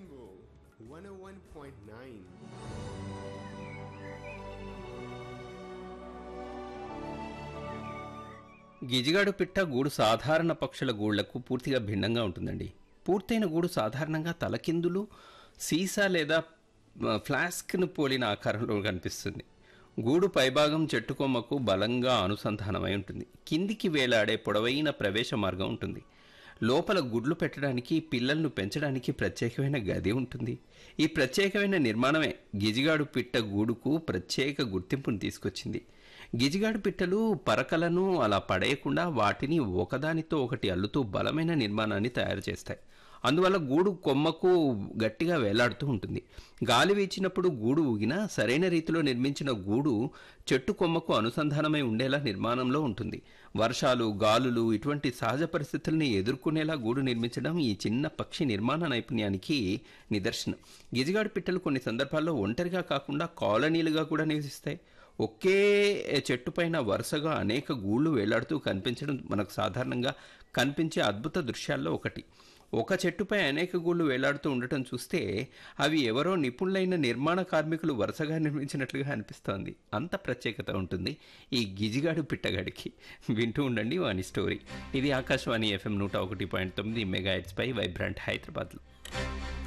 Rainbow 101.9. గిజిగాడు పిట్ట గూడు సాధారణ పక్షుల గూళ్లకు పూర్తిగా భిన్నంగా ఉంటుందండి పూర్తయిన గూడు సాధారణంగా తలకిందులు సీసా లేదా ఆ, ఫ్లాస్క్ను పోలిన ఆకారంలో కనిపిస్తుంది గూడు పైభాగం చెట్టు కొమ్మకు బలంగా అనుసంధానమై ఉంటుంది కిందికి వేలాడే పొడవైన ప్రవేశ మార్గం ఉంటుంది లోపల గుడ్లు పెట్టడానికి పిల్లలను పెంచడానికి ప్రత్యేకమైన గది ఉంటుంది ఈ ప్రత్యేకమైన నిర్మాణమే గిజిగాడు పిట్ట గూడుకు ప్రత్యేక గుర్తింపును తీసుకొచ్చింది గిజిగాడు పిట్టలు పరకలను అలా పడేయకుండా వాటిని ఒకదానితో ఒకటి అల్లుతూ బలమైన నిర్మాణాన్ని తయారు చేస్తాయి అందువల్ల గూడు కొమ్మకు గట్టిగా వేలాడుతూ ఉంటుంది గాలి వీచినప్పుడు గూడు ఊగినా సరైన రీతిలో నిర్మించిన గూడు చెట్టు కొమ్మకు అనుసంధానమై ఉండేలా నిర్మాణంలో ఉంటుంది వర్షాలు గాలులు ఇటువంటి సహజ పరిస్థితుల్ని ఎదుర్కొనేలా గూడు నిర్మించడం ఈ చిన్న పక్షి నిర్మాణ నైపుణ్యానికి నిదర్శనం గిజిగాడు పిట్టలు కొన్ని సందర్భాల్లో ఒంటరిగా కాకుండా కాలనీలుగా కూడా నివసిస్తాయి ఒకే చెట్టు పైన వరుసగా అనేక గూళ్ళు వేలాడుతూ కనిపించడం మనకు సాధారణంగా కనిపించే అద్భుత దృశ్యాల్లో ఒకటి ఒక చెట్టుపై అనేక గూళ్ళు వేలాడుతూ ఉండటం చూస్తే అవి ఎవరో నిపుణులైన నిర్మాణ కార్మికులు వరుసగా నిర్మించినట్లుగా అనిపిస్తోంది అంత ప్రత్యేకత ఉంటుంది ఈ గిజిగాడు పిట్టగాడికి వింటూ ఉండండి వాని స్టోరీ ఇది ఆకాశవాణి ఎఫ్ఎం నూట ఒకటి పాయింట్ తొమ్మిది మెగా పై వైబ్రాంట్ హైదరాబాద్లో